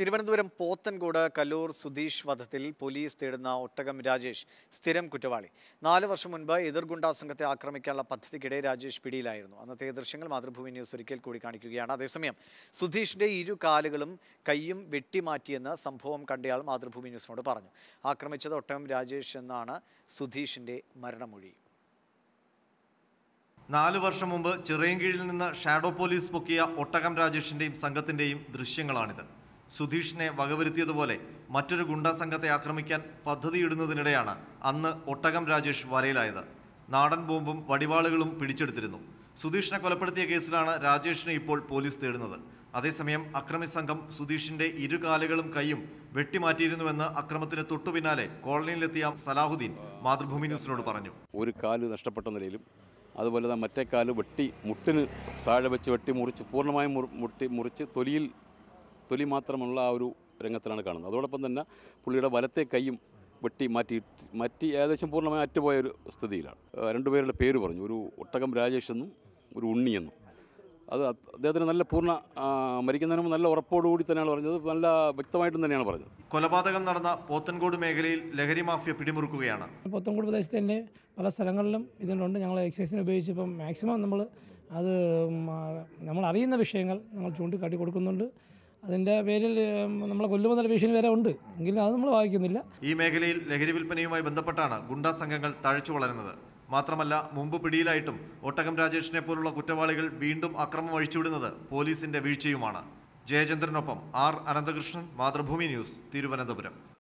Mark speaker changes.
Speaker 1: തിരുവനന്തപുരം പോത്തൻകോട് കല്ലൂർ സുധീഷ് വധത്തിൽ പോലീസ് തേടുന്ന ഒട്ടകം രാജേഷ് സ്ഥിരം കുറ്റവാളി നാല് വർഷം മുൻപ് എതിർഗുണ്ടാ സംഘത്തെ ആക്രമിക്കാനുള്ള പദ്ധതിക്കിടെ രാജേഷ് പിടിയിലായിരുന്നു അന്നത്തെ ദൃശ്യങ്ങൾ മാതൃഭൂമി ന്യൂസ് ഒരിക്കൽ കൂടി കാണിക്കുകയാണ് അതേസമയം സുധീഷിന്റെ ഇരു കാലുകളും കൈയും വെട്ടിമാറ്റിയെന്ന് സംഭവം കണ്ടയാൾ മാതൃഭൂമി ന്യൂസിനോട് പറഞ്ഞു ആക്രമിച്ചത് ഒട്ടകം രാജേഷ് എന്നാണ് സുധീഷിന്റെ മരണമൊഴി
Speaker 2: നാലു വർഷം മുമ്പ് ചിറയൻകീഴിൽ നിന്ന് ഷാഡോ പോലീസ് പൊക്കിയ ഒട്ടകം രാജേഷിന്റെയും സംഘത്തിന്റെയും ദൃശ്യങ്ങളാണിത് സുധീഷിനെ വകവരുത്തിയതുപോലെ മറ്റൊരു ഗുണ്ടാ സംഘത്തെ ആക്രമിക്കാൻ പദ്ധതിയിടുന്നതിനിടെയാണ് അന്ന് ഒട്ടകം രാജേഷ് വലയിലായത് നാടൻ ബോംബും വടിവാളുകളും പിടിച്ചെടുത്തിരുന്നു സുധീഷിനെ കൊലപ്പെടുത്തിയ കേസിലാണ് രാജേഷിനെ ഇപ്പോൾ പോലീസ് തേടുന്നത് അതേസമയം അക്രമി സംഘം സുധീഷിന്റെ ഇരു കാലുകളും കൈയും വെട്ടിമാറ്റിയിരുന്നുവെന്ന് അക്രമത്തിന് തൊട്ടുപിന്നാലെ കോളനിയിലെത്തിയ സലാഹുദ്ദീൻ മാതൃഭൂമി ന്യൂസിനോട് പറഞ്ഞു
Speaker 3: ഒരു കാല് നഷ്ടപ്പെട്ട നിലയിലും അതുപോലെ തന്നെ മറ്റേ കാല് വെട്ടി മുട്ടിന് താഴെ വെച്ച് വെട്ടി മുറിച്ച് പൂർണ്ണമായും മുറി- മുട്ടി മുറിച്ച് തൊലിയിൽ തൊലി മാത്രമുള്ള ആ ഒരു രംഗത്തിലാണ് കാണുന്നത് അതോടൊപ്പം തന്നെ പുള്ളിയുടെ വലത്തെ കൈയും വെട്ടി മാറ്റി മാറ്റി ഏകദേശം പൂർണ്ണമായി അറ്റുപോയ ഒരു സ്ഥിതിയിലാണ് ആ, രണ്ടുപേരുടെ പേര് പറഞ്ഞു ഒരു ഒട്ടകം രാജേഷ് എന്നും ഒരു ഉണ്ണി എന്നും അത് അദ്ദേഹത്തിന് നല്ല പൂർണ്ണ ആ, മരിക്കുന്നതിന് മുമ്പ് നല്ല ഉറപ്പോടുകൂടി തന്നെയാണ് പറഞ്ഞത് നല്ല വ്യക്തമായിട്ടും തന്നെയാണ് പറഞ്ഞത്
Speaker 2: കൊലപാതകം നടന്ന പോത്തൻകോട് മേഖലയിൽ ലഹരി മാഫിയ പിടിമുറുക്കുകയാണ്
Speaker 4: പുത്തൻകുടി പ്രദേശത്ത് തന്നെ പല സ്ഥലങ്ങളിലും ഇതിലുണ്ട് ഞങ്ങൾ എക്സൈസിന് ഉപയോഗിച്ച് ഇപ്പം മാക്സിമം നമ്മൾ അത് ഉം, ആ, നമ്മൾ അറിയുന്ന വിഷയങ്ങൾ നമ്മൾ ചൂണ്ടിക്കാട്ടി കൊടുക്കുന്നുണ്ട് അതിൻ്റെ പേരിൽ ഉം, നമ്മളെ കൊല്ലുമെന്നുള്ള ഭീഷണി വരെ ഉണ്ട് എങ്കിലും അത് നമ്മൾ വായിക്കുന്നില്ല
Speaker 2: ഈ മേഖലയിൽ ലഹരി വിൽപ്പനയുമായി ബന്ധപ്പെട്ടാണ് ഗുണ്ടാ സംഘങ്ങൾ തഴച്ചു വളരുന്നത് മാത്രമല്ല മുമ്പ് പിടിയിലായിട്ടും ഒട്ടകം രാജേഷിനെ പോലുള്ള കുറ്റവാളികൾ വീണ്ടും അക്രമം അഴിച്ചുവിടുന്നത് പോലീസിന്റെ വീഴ്ചയുമാണ് ജയചന്ദ്രനൊപ്പം ആർ അനന്തകൃഷ്ണൻ മാതൃഭൂമി ന്യൂസ് തിരുവനന്തപുരം